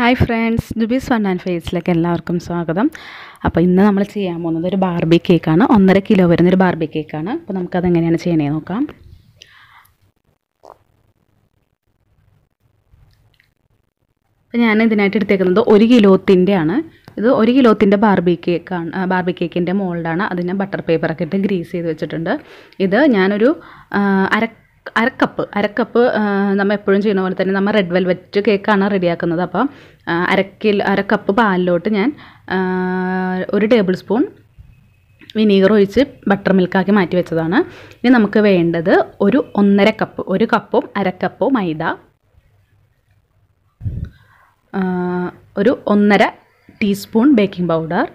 hi friends ജുബീസ് fun and ഫേസിലേക്ക് എല്ലാവർക്കും സ്വാഗതം അപ്പോൾ ഇന്ന് നമ്മൾ ചെയ്യാൻ പോകുന്നത് ഒരു ബാർബി കേക്കാണ് ഒന്നര കിലോ വരുന്നൊരു ബാർബി കേക്കാണ് അപ്പോൾ നമുക്കത് എങ്ങനെയാണ് ചെയ്യണേ നോക്കാം അപ്പോൾ ഞാൻ ഇതിനായിട്ട് എടുത്തേക്കുന്നത് ഒരു കിലോത്തിൻ്റെ ആണ് ഇത് ഒരു കിലോത്തിൻ്റെ ബാർബി കേക്കാണ് ആ, ബാർബി കേക്കിൻ്റെ മോൾഡാണ് അതിന് ബട്ടർ പേപ്പറൊക്കെ ഇട്ട് ഗ്രീസ് ചെയ്ത് വെച്ചിട്ടുണ്ട് ഇത് ഞാനൊരു ആ, അര അരക്കപ്പ് അരക്കപ്പ് ആ, നമ്മൾ എപ്പോഴും ചെയ്യുന്ന പോലെ തന്നെ നമ്മൾ റെഡ് വെൽവെറ്റ് കേക്കാണ് റെഡിയാക്കുന്നത് അപ്പം ആ, അരക്കിൽ അരക്കപ്പ് പാലിലോട്ട് ഞാൻ ആ, ഒരു ടേബിൾ സ്പൂൺ വിനീഗർ ഒഴിച്ച് ബട്ടർ മിൽക്കാക്കി മാറ്റി വെച്ചതാണ് ഇനി നമുക്ക് വേണ്ടത് ഒരു ഒന്നര കപ്പ് ഒരു കപ്പും അരക്കപ്പോ മൈദ ആ, ഒരു ഒന്നര ടീസ്പൂൺ ബേക്കിംഗ് പൗഡർ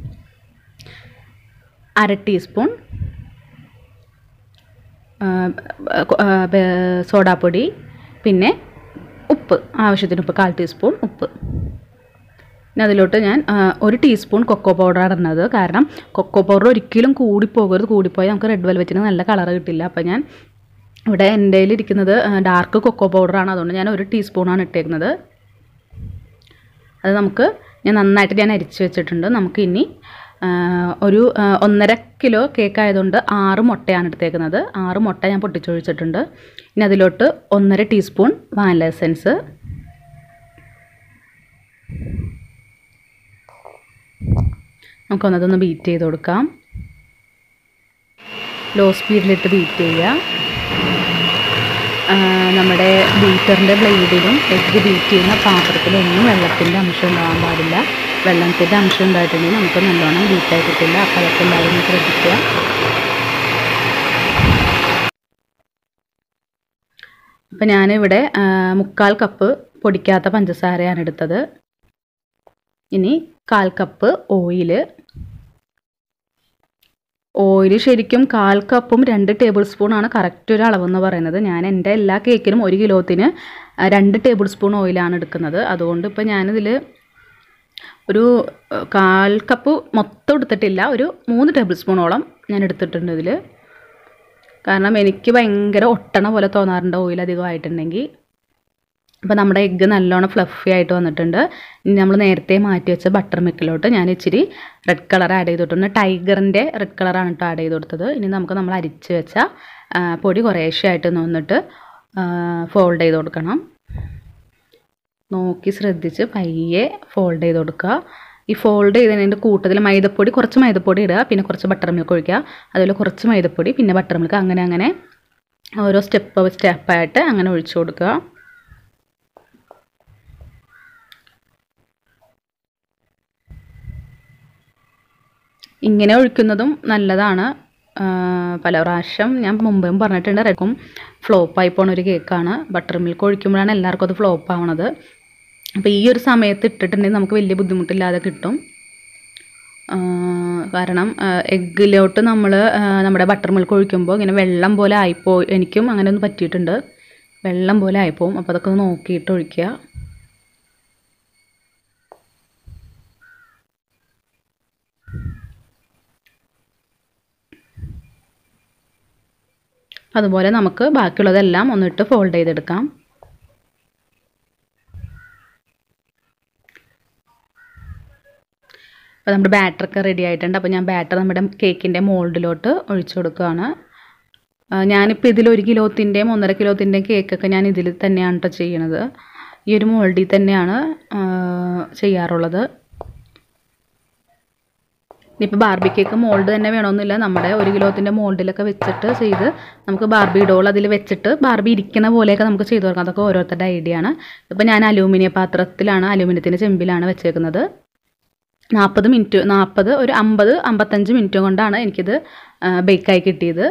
അര ടീസ്പൂൺ ആ, ആ, ബേ- സോഡാപ്പൊടി പിന്നെ ഉപ്പ് ആവശ്യത്തിന് ഉപ്പ് കാൽ ടീസ്പൂൺ ഉപ്പ് പിന്നെ അതിലോട്ട് ഞാൻ ആ, ഒരു ടീസ്പൂൺ കൊക്കോ പൗഡർ ഇടുന്നത് കാരണം കൊക്കോ പൗഡർ ഒരിക്കലും കൂടിപ്പോകരുത് കൂടിപ്പോയാൽ നമുക്ക് റെഡ് വെൽവെറ്റിന് നല്ല കളർ കിട്ടില്ല അപ്പോൾ ഞാൻ ഇവിടെ എൻ്റെ ഇരിക്കുന്നത് ഡാർക്ക് കൊക്കോ പൗഡറാണ് അതുകൊണ്ട് ഞാൻ ഒരു ടീസ്പൂണാണ് ഇട്ടേക്കുന്നത് അത് നമുക്ക് ഞാൻ നന്നായിട്ട് ഞാൻ അരിച്ച് വെച്ചിട്ടുണ്ട് നമുക്ക് ഇനി ആ, ഒരു ആ, ഒന്നര കിലോ കേക്ക് ആയതുകൊണ്ട് ആറ് മുട്ടയാണ് എടുത്തേക്കുന്നത് ആറ് മുട്ട ഞാൻ പൊട്ടിച്ചൊഴിച്ചിട്ടുണ്ട് ഇനി അതിലോട്ട് ഒന്നര ടീസ്പൂൺ വാനില എസൻസ് നമുക്കൊന്നതൊന്ന് ബീറ്റ് ചെയ്ത് കൊടുക്കാം ലോ സ്പീഡിലിട്ട് ബീറ്റ് ചെയ്യുക ആ, നമ്മുടെ ബീറ്ററിൻ്റെ ബ്ലേഡിലും എഗ്ഗ് ബീറ്റ് ചെയ്യുന്ന പാത്രത്തിലൊന്നും വെള്ളത്തിൻ്റെ അംശം ഉണ്ടാകാൻ പാടില്ല വെള്ളത്തിൻ്റെ അംശം ഉണ്ടായിട്ടുണ്ടെങ്കിൽ നമുക്ക് നല്ലോണം ബീറ്റായി കിട്ടില്ല അപ്പോൾ അതൊക്കെ എല്ലാവരും ശ്രദ്ധിക്കുക അപ്പോൾ ഞാനിവിടെ ആ, മുക്കാൽ കപ്പ് പൊടിക്കാത്ത പഞ്ചസാരയാണ് എടുത്തത് ഇനി കാൽ കപ്പ് ഓയില് ഓയിൽ ശരിക്കും കാൽ കപ്പും രണ്ട് ടേബിൾ സ്പൂണാണ് കറക്റ്റ് ഒരു അളവെന്ന് പറയുന്നത് ഞാൻ എൻ്റെ എല്ലാ കേക്കിനും ഒരു കിലോത്തിന് ആ, രണ്ട് ടേബിൾ സ്പൂൺ ഓയിലാണ് എടുക്കുന്നത് അതുകൊണ്ട് ഇപ്പോൾ ഞാനിതിൽ ഒരു ആ, കാൽ കപ്പ് മൊത്തം എടുത്തിട്ടില്ല ഒരു മൂന്ന് ടേബിൾ സ്പൂണോളം ഞാൻ എടുത്തിട്ടുണ്ട് ഇതിൽ കാരണം എനിക്ക് ഭയങ്കര ഒട്ടണ പോലെ തോന്നാറുണ്ട് ഓയിൽ അധികമായിട്ടുണ്ടെങ്കിൽ അപ്പോൾ നമ്മുടെ എഗ്ഗ് നല്ലോണം ഫ്ലഫി ആയിട്ട് വന്നിട്ടുണ്ട് ഇനി നമ്മൾ നേരത്തെ മാറ്റി വെച്ച ബട്ടർ മിൽക്കിലോട്ട് ഞാൻ ഇച്ചിരി റെഡ് കളർ ആഡ് ചെയ്തിട്ടുണ്ട് ടൈഗറിൻ്റെ റെഡ് കളറാണ് കേട്ടോ ആഡ് ചെയ്ത് കൊടുത്തത് ഇനി നമുക്ക് നമ്മൾ അരിച്ച് വെച്ച ആ, പൊടി കുറേശ്ശെ ആയിട്ട് വന്നിട്ട് ഫോൾഡ് ചെയ്ത് കൊടുക്കണം നോക്കി ശ്രദ്ധിച്ച് പയ്യെ ഫോൾഡ് ചെയ്ത് കൊടുക്കുക ഈ ഫോൾഡ് ചെയ്തതിൻ്റെ കൂട്ടത്തിൽ മൈദപ്പൊടി കുറച്ച് മൈദപ്പൊടി ഇടുക പിന്നെ കുറച്ച് ബട്ടർ മിൽക്ക് ഒഴിക്കുക അതുപോലെ കുറച്ച് മൈദപ്പൊടി പിന്നെ ബട്ടർ മിൽക്ക് അങ്ങനെ അങ്ങനെ ഓരോ സ്റ്റെപ്പ് സ്റ്റെപ്പായിട്ട് അങ്ങനെ ഒഴിച്ചു കൊടുക്കുക ഇങ്ങനെ ഒഴിക്കുന്നതും നല്ലതാണ് ആ, പല പ്രാവശ്യം ഞാൻ മുമ്പേയും പറഞ്ഞിട്ടുണ്ട് റെക്കും ഫ്ലോപ്പായി പോണ ഒരു കേക്കാണ് ബട്ടർ മിൽക്ക് ഒഴിക്കുമ്പോഴാണ് എല്ലാവർക്കും അത് ഫ്ലോപ്പ് ആവണത് അപ്പോൾ ഈ ഒരു സമയത്ത് ഇട്ടിട്ടുണ്ടെങ്കിൽ നമുക്ക് വലിയ ബുദ്ധിമുട്ടില്ലാതെ കിട്ടും ആ, കാരണം എഗ്ഗിലോട്ട് നമ്മൾ നമ്മുടെ ബട്ടർ മിൽക്ക് ഒഴിക്കുമ്പോൾ ഇങ്ങനെ വെള്ളം പോലെ ആയിപ്പോ എനിക്കും അങ്ങനെ ഒന്ന് പറ്റിയിട്ടുണ്ട് വെള്ളം പോലെ ആയിപ്പോവും അപ്പോൾ അതൊക്കെ ഒന്ന് നോക്കിയിട്ട് ഒഴിക്കുക അതുപോലെ നമുക്ക് ബാക്കിയുള്ളതെല്ലാം ഒന്നിട്ട് ഫോൾഡ് ചെയ്തെടുക്കാം അപ്പോൾ നമ്മുടെ ബാറ്ററൊക്കെ റെഡി ആയിട്ടുണ്ട് അപ്പോൾ ഞാൻ ബാറ്റർ നമ്മുടെ കേക്കിൻ്റെ മോൾഡിലോട്ട് ഒഴിച്ചു കൊടുക്കുകയാണ് ആ, ഞാനിപ്പോൾ ഇതിൽ ഒരു കിലോത്തിൻ്റെയും ഒന്നര കിലോത്തിൻ്റെയും കേക്കൊക്കെ ഞാൻ ഇതിൽ തന്നെയാണ് കേട്ടോ ചെയ്യണത് ഈ ഒരു മോൾഡിൽ തന്നെയാണ് ആ, ചെയ്യാറുള്ളത് ഇനിയിപ്പോൾ ബാർബി കേക്ക് മോൾഡ് തന്നെ വേണമെന്നില്ല നമ്മുടെ ഒരു കിലോത്തിൻ്റെ മോൾഡിലൊക്കെ വെച്ചിട്ട് ചെയ്ത് നമുക്ക് ബാർബി ഡോൾ അതിൽ വെച്ചിട്ട് ബാർബി ഇരിക്കുന്ന പോലെയൊക്കെ നമുക്ക് ചെയ്ത് കൊടുക്കാം അതൊക്കെ ഓരോരുത്തരുടെ ഐഡിയ ആണ് ഇപ്പോൾ ഞാൻ അലൂമിനിയ പാത്രത്തിലാണ് അലൂമിനിയത്തിൻ്റെ ചെമ്പിലാണ് വെച്ചേക്കുന്നത് നാൽപ്പത് മിനിറ്റ് നാൽപ്പത് ഒരു അമ്പത് അമ്പത്തഞ്ച് മിനിറ്റ് കൊണ്ടാണ് എനിക്കിത് ബേക്കായി കിട്ടിയത്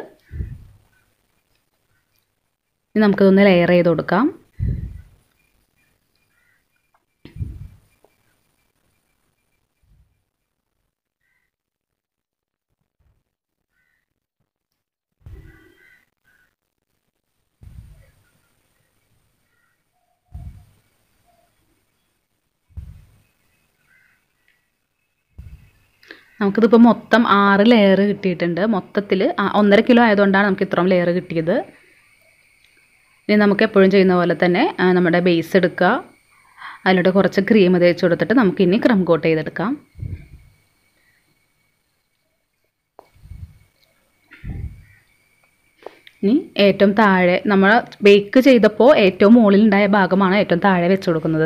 ഇനി നമുക്കിതൊന്ന് ലെയർ ചെയ്ത് കൊടുക്കാം നമുക്കിതിപ്പോൾ മൊത്തം ആറ് ലെയർ കിട്ടിയിട്ടുണ്ട് മൊത്തത്തിൽ ഒന്നര കിലോ ആയതുകൊണ്ടാണ് നമുക്ക് ഇത്രയും ലെയർ കിട്ടിയത് ഇനി നമുക്ക് എപ്പോഴും ചെയ്യുന്ന പോലെ തന്നെ ആ, നമ്മുടെ ബേസ് എടുക്കുക അതിലോട്ട് കുറച്ച് ക്രീം തേച്ച് കൊടുത്തിട്ട് നമുക്കിനി ക്രം കോട്ട് ചെയ്തെടുക്കാം ഇനി ഏറ്റവും താഴെ നമ്മൾ ബേക്ക് ചെയ്തപ്പോൾ ഏറ്റവും മുകളിലുണ്ടായ ഭാഗമാണ് ഏറ്റവും താഴെ വെച്ച് കൊടുക്കുന്നത്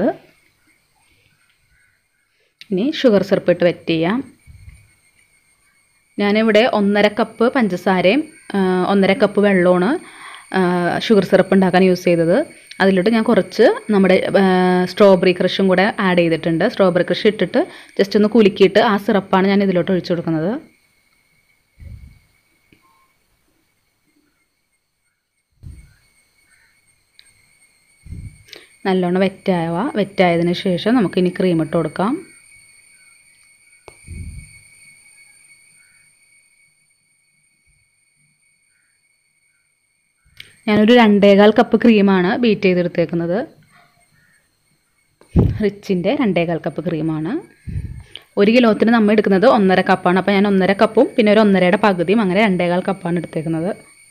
ഇനി ഷുഗർ സിറപ്പ് ഇട്ട് വെറ്റ് ചെയ്യാം ഞാനിവിടെ ഒന്നര കപ്പ് പഞ്ചസാരയും ആ, ഒന്നര കപ്പ് വെള്ളമാണ് ആ, ഷുഗർ സിറപ്പ് ഉണ്ടാക്കാൻ യൂസ് ചെയ്തത് അതിലോട്ട് ഞാൻ കുറച്ച് നമ്മുടെ സ്ട്രോബെറി ക്രഷും കൂടെ ആഡ് ചെയ്തിട്ടുണ്ട് സ്ട്രോബെറി ക്രഷ് ഇട്ടിട്ട് ജസ്റ്റ് ഒന്ന് കുലുക്കിയിട്ട് ആ സിറപ്പാണ് ഞാൻ ഇതിലോട്ട് ഒഴിച്ചു കൊടുക്കുന്നത് നല്ലോണം വെറ്റായവ വെറ്റായതിന് ശേഷം നമുക്കിനി ക്രീം ഇട്ട് കൊടുക്കാം ഞാനൊരു രണ്ടേകാൽ കപ്പ് ക്രീമാണ് ബീറ്റ് ചെയ്തെടുത്തേക്കുന്നത് റിച്ചിൻ്റെ രണ്ടേകാൽ കപ്പ് ക്രീമാണ് ഒരു കിലോത്തിന് നമ്മൾ എടുക്കുന്നത് ഒന്നര കപ്പാണ് അപ്പോൾ ഞാൻ ഒന്നര കപ്പും പിന്നെ ഒരു ഒന്നരയുടെ പകുതിയും അങ്ങനെ രണ്ടേകാൽ കപ്പാണ് എടുത്തേക്കുന്നത്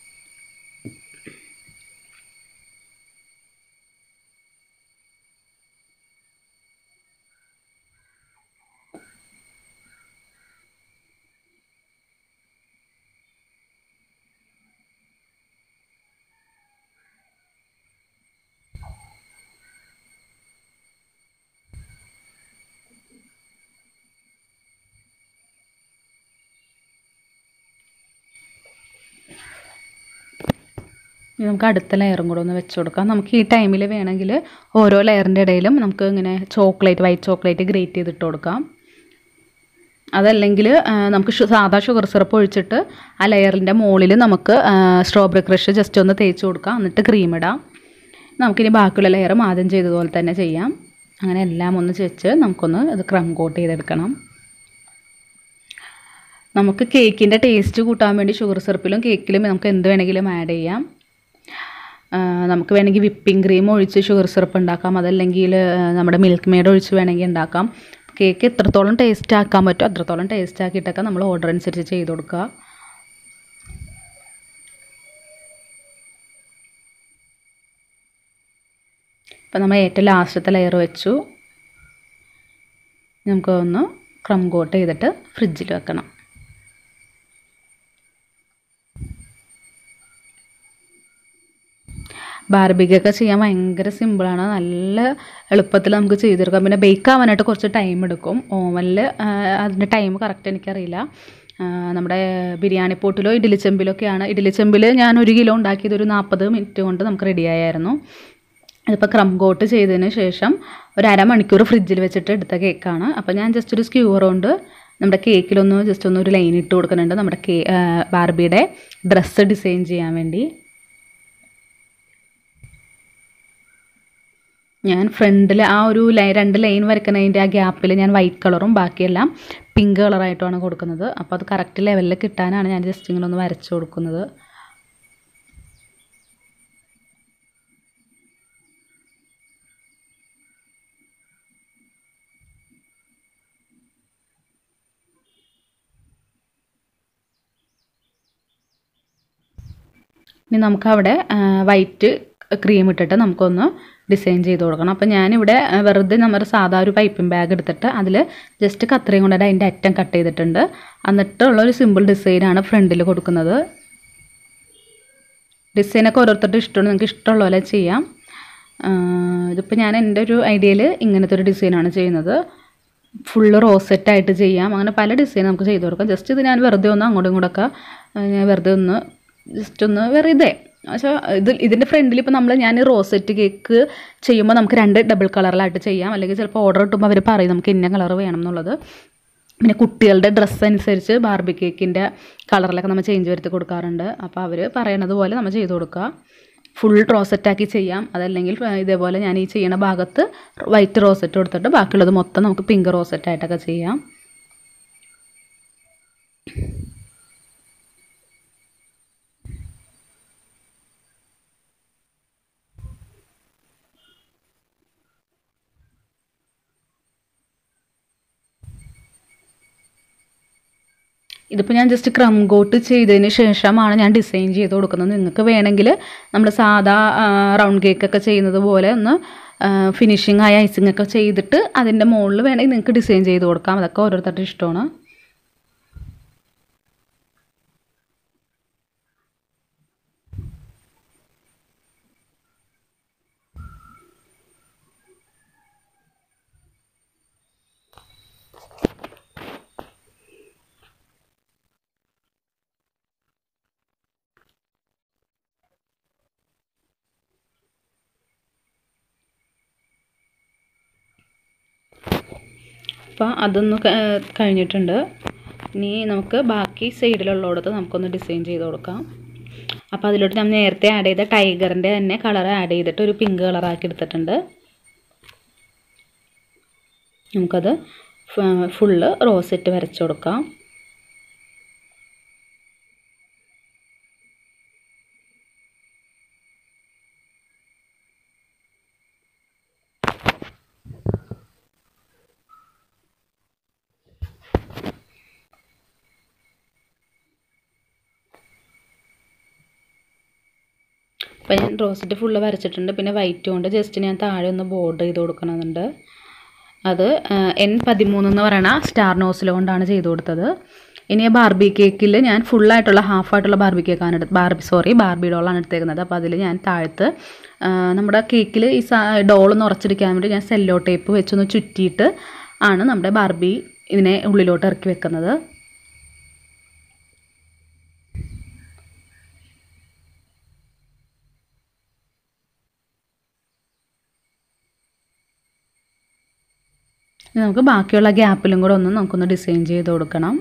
ഇനി നമുക്ക് അടുത്ത ലെയറും കൂടെ ഒന്ന് വെച്ച് കൊടുക്കാം നമുക്ക് ഈ ടൈമിൽ വേണമെങ്കിൽ ഓരോ ലെയറിൻ്റെ ഇടയിലും നമുക്ക് ഇങ്ങനെ ചോക്ലേറ്റ് വൈറ്റ് ചോക്ലേറ്റ് ഗ്രേറ്റ് ചെയ്തിട്ട് കൊടുക്കാം അതല്ലെങ്കിൽ ആ, നമുക്ക് ഷു- സാധാ ഷുഗർ സിറപ്പ് ഒഴിച്ചിട്ട് ആ ലെയറിൻ്റെ മുകളിൽ നമുക്ക് സ്ട്രോബെറി ക്രഷ് ജസ്റ്റ് ഒന്ന് തേച്ച് കൊടുക്കാം എന്നിട്ട് ക്രീം ഇടാം നമുക്കിനി ബാക്കിയുള്ള ലെയറും ആദ്യം ചെയ്തതുപോലെ തന്നെ ചെയ്യാം അങ്ങനെ എല്ലാം ഒന്ന് വെച്ച് നമുക്കൊന്ന് ഇത് ക്രം കോട്ട് ചെയ്തെടുക്കണം നമുക്ക് കേക്കിൻ്റെ ടേസ്റ്റ് കൂട്ടാൻ വേണ്ടി ഷുഗർ സിറപ്പിലും കേക്കിലും നമുക്ക് എന്ത് വേണമെങ്കിലും ആഡ് ചെയ്യാം ആ, നമുക്ക് വേണമെങ്കിൽ വിപ്പിംഗ് ക്രീം ഒഴിച്ച് ഷുഗർ സിറപ്പ് ഉണ്ടാക്കാം അതല്ലെങ്കിൽ ആ, നമ്മുടെ മിൽക്ക് മെയ്ഡ് ഒഴിച്ച് വേണമെങ്കിൽ ഉണ്ടാക്കാം കേക്ക് എത്രത്തോളം ടേസ്റ്റ് ആക്കാൻ പറ്റും അത്രത്തോളം ടേസ്റ്റ് ആക്കിയിട്ടൊക്കെ നമ്മൾ ഓർഡർ അനുസരിച്ച് ചെയ്ത് കൊടുക്കുക ഇപ്പം നമ്മൾ ഏറ്റവും ലാസ്റ്റത്തെ ലെയർ വെച്ചു നമുക്ക് ഒന്ന് ക്രം കോട്ട് ചെയ്തിട്ട് ഫ്രിഡ്ജിൽ വെക്കണം ബാർബിക്കൊക്കെ ചെയ്യാൻ ഭയങ്കര സിമ്പിളാണ് നല്ല എളുപ്പത്തിൽ നമുക്ക് ചെയ്തെടുക്കാം പിന്നെ ബേക്ക് ആവാനായിട്ട് കുറച്ച് ടൈം എടുക്കും ഓവനിൽ അതിൻ്റെ ടൈം കറക്റ്റ് എനിക്കറിയില്ല ആ, നമ്മുടെ ബിരിയാണി പോട്ടിലോ ഇഡ്ഡലി ചെമ്പിലൊക്കെയാണ് ഇഡ്ഡലി ചെമ്പിൽ ഞാൻ ഒരു കിലോ ഉണ്ടാക്കിയത് ഒരു നാൽപ്പത് മിനിറ്റ് കൊണ്ട് നമുക്ക് റെഡിയായിരുന്നു ഇതിപ്പോൾ ക്രം കോട്ട് ചെയ്തതിന് ശേഷം ഒരു അരമണിക്കൂർ ഫ്രിഡ്ജിൽ വെച്ചിട്ട് എടുത്ത കേക്കാണ് അപ്പോൾ ഞാൻ ജസ്റ്റ് ഒരു സ്ക്യൂർ കൊണ്ട് നമ്മുടെ കേക്കിലൊന്ന് ജസ്റ്റ് ഒന്ന് ഒരു ലൈൻ ഇട്ട് കൊടുക്കുന്നുണ്ട് നമ്മുടെ കേ ആ, ബാർബിയുടെ ഡ്രസ്സ് ഡിസൈൻ ചെയ്യാൻ വേണ്ടി ഞാൻ ഫ്രണ്ടിൽ ആ ഒരു ലൈൻ രണ്ട് ലൈൻ വരയ്ക്കുന്നതിൻ്റെ ആ ഗ്യാപ്പിൽ ഞാൻ വൈറ്റ് കളറും ബാക്കിയെല്ലാം പിങ്ക് കളറായിട്ടുമാണ് കൊടുക്കുന്നത് അപ്പോൾ അത് കറക്റ്റ് ലെവലിൽ കിട്ടാനാണ് ഞാൻ ജസ്റ്റ് ഇങ്ങനെ ഒന്ന് വരച്ചു കൊടുക്കുന്നത് ഇനി നമുക്കവിടെ വൈറ്റ് ക്രീം ഇട്ടിട്ട് നമുക്കൊന്ന് ഡിസൈൻ ചെയ്ത് കൊടുക്കണം അപ്പോൾ ഞാനിവിടെ ആ, വെറുതെ നമ്മുടെ സാധാ ഒരു പൈപ്പിംഗ് ബാഗ് എടുത്തിട്ട് അതിൽ ജസ്റ്റ് കത്രയും കൊണ്ടിട്ട് അതിൻ്റെ അറ്റം കട്ട് ചെയ്തിട്ടുണ്ട് എന്നിട്ടുള്ള ഒരു സിമ്പിൾ ഡിസൈനാണ് ഫ്രണ്ടിൽ കൊടുക്കുന്നത് ഡിസൈനൊക്കെ ഓരോരുത്തരുടെ ഇഷ്ടമാണ് നിങ്ങൾക്ക് ഇഷ്ടമുള്ള പോലെ ചെയ്യാം ആ, ഇതിപ്പോൾ ഞാൻ എൻ്റെ ഒരു ഐഡിയയിൽ ഇങ്ങനത്തെ ഒരു ഡിസൈനാണ് ചെയ്യുന്നത് ഫുള്ള് റോസെറ്റായിട്ട് ചെയ്യാം അങ്ങനെ പല ഡിസൈൻ നമുക്ക് ചെയ്ത് കൊടുക്കാം ജസ്റ്റ് ഇത് ഞാൻ വെറുതെ ഒന്ന് അങ്ങോട്ടും ഇങ്ങോട്ടൊക്കെ ആ, ഞാൻ വെറുതെ ഒന്ന് ജസ്റ്റ് ഒന്ന് വെറുതെ പക്ഷേ ഇത് ഇതിൻ്റെ ഫ്രണ്ടിൽ ഇപ്പോൾ നമ്മൾ ഞാൻ റോസെറ്റ് കേക്ക് ചെയ്യുമ്പോൾ നമുക്ക് രണ്ട് ഡബിൾ കളറിലായിട്ട് ചെയ്യാം അല്ലെങ്കിൽ ചിലപ്പോൾ ഓർഡർ കിട്ടുമ്പോൾ അവർ പറയും നമുക്ക് ഇന്ന കളർ വേണം എന്നുള്ളത് പിന്നെ കുട്ടികളുടെ ഡ്രസ്സ് അനുസരിച്ച് ബാർബി കേക്കിൻ്റെ കളറിലൊക്കെ നമ്മൾ ചേഞ്ച് വരുത്തി കൊടുക്കാറുണ്ട് അപ്പോൾ അവർ പറയണത് പോലെ നമ്മൾ ചെയ്ത് കൊടുക്കുക ഫുൾ റോസറ്റാക്കി ചെയ്യാം അതല്ലെങ്കിൽ ആ, ഇതേപോലെ ഞാൻ ഈ ചെയ്യണ ഭാഗത്ത് വൈറ്റ് റോസറ്റ് കൊടുത്തിട്ട് ബാക്കിയുള്ളത് മൊത്തം നമുക്ക് പിങ്ക് റോസറ്റായിട്ടൊക്കെ ചെയ്യാം ഇതിപ്പോൾ ഞാൻ ജസ്റ്റ് ക്രം കോട്ട് ചെയ്തതിന് ശേഷമാണ് ഞാൻ ഡിസൈൻ ചെയ്ത് കൊടുക്കുന്നത് നിങ്ങൾക്ക് വേണമെങ്കിൽ നമ്മൾ സാധാ റൗണ്ട് കേക്കൊക്കെ ചെയ്യുന്നത് പോലെ ഒന്ന് ഫിനിഷിംഗ് ആയ ഐസിംഗ് ഒക്കെ ചെയ്തിട്ട് അതിൻ്റെ മുകളിൽ വേണമെങ്കിൽ നിങ്ങൾക്ക് ഡിസൈൻ ചെയ്ത് കൊടുക്കാം അതൊക്കെ ഓരോരുത്തരുടെ ഇഷ്ടമാണ് അപ്പോൾ അതൊന്ന് ക- കഴിഞ്ഞിട്ടുണ്ട് ഇനി നമുക്ക് ബാക്കി സൈഡിലുള്ളിടത്ത് നമുക്കൊന്ന് ഡിസൈൻ ചെയ്ത് കൊടുക്കാം അപ്പോൾ അതിലോട്ട് ഞാൻ നേരത്തെ ആഡ് ചെയ്ത ടൈഗറിൻ്റെ തന്നെ കളർ ആഡ് ചെയ്തിട്ട് ഒരു പിങ്ക് കളറാക്കി എടുത്തിട്ടുണ്ട് നമുക്കത് ഫ- ഫുള്ള് റോസെറ്റ് വരച്ച് കൊടുക്കാം അപ്പോൾ ഞാൻ റോസറ്റ് ഫുള്ള് വരച്ചിട്ടുണ്ട് പിന്നെ വൈറ്റ് കൊണ്ട് ജസ്റ്റ് ഞാൻ താഴെ ഒന്ന് ബോർഡ് ചെയ്ത് കൊടുക്കണമെന്നുണ്ട് അത് എൻ പതിമൂന്ന് എന്ന് പറയുന്ന സ്റ്റാർ നോസിൽ കൊണ്ടാണ് ചെയ്ത് കൊടുത്തത് ഇനി ആ ബാർബി കേക്കിൽ ഞാൻ ഫുള്ളായിട്ടുള്ള ഹാഫായിട്ടുള്ള ബാർബി കേക്കാണ് എടുത്ത് ബാർബി സോറി ബാർബി ഡോളാണ് എടുത്തേക്കുന്നത് അപ്പോൾ അതിൽ ഞാൻ താഴത്ത് ആ, നമ്മുടെ കേക്കിൽ ഈ സാ ഡോളൊന്ന് ഉറച്ചിരിക്കാൻ വേണ്ടി ഞാൻ സെല്ലോ ടേപ്പ് വെച്ചൊന്ന് ചുറ്റിയിട്ട് ആണ് നമ്മുടെ ബാർബി ഇതിനെ ഉള്ളിലോട്ട് ഇറക്കി വെക്കുന്നത് ഇനി നമുക്ക് ബാക്കിയുള്ള ഗ്യാപ്പിലും കൂടെ ഒന്ന് നമുക്കൊന്ന് ഡിസൈൻ ചെയ്ത് കൊടുക്കണം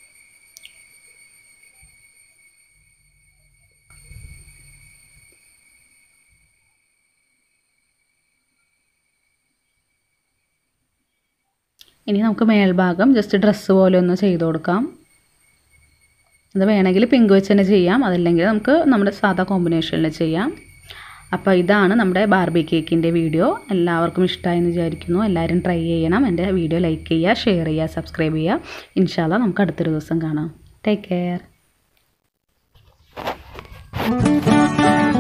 ഇനി നമുക്ക് മേൽഭാഗം ജസ്റ്റ് ഡ്രസ്സ് പോലെ ഒന്ന് ചെയ്ത് കൊടുക്കാം അത് വേണമെങ്കിൽ പിങ്ക് വെച്ച് തന്നെ ചെയ്യാം അതല്ലെങ്കിൽ നമുക്ക് നമ്മുടെ സാധാ കോമ്പിനേഷനിൽ ചെയ്യാം അപ്പോൾ ഇതാണ് നമ്മുടെ ബാർബി കേക്കിൻ്റെ വീഡിയോ എല്ലാവർക്കും ഇഷ്ടമായെന്ന് വിചാരിക്കുന്നു എല്ലാവരും ട്രൈ ചെയ്യണം എൻ്റെ വീഡിയോ ലൈക്ക് ചെയ്യുക ഷെയർ ചെയ്യുക സബ്സ്ക്രൈബ് ചെയ്യുക ഇൻഷാല്ല നമുക്ക് അടുത്തൊരു ദിവസം കാണാം ടേക്ക് കെയർ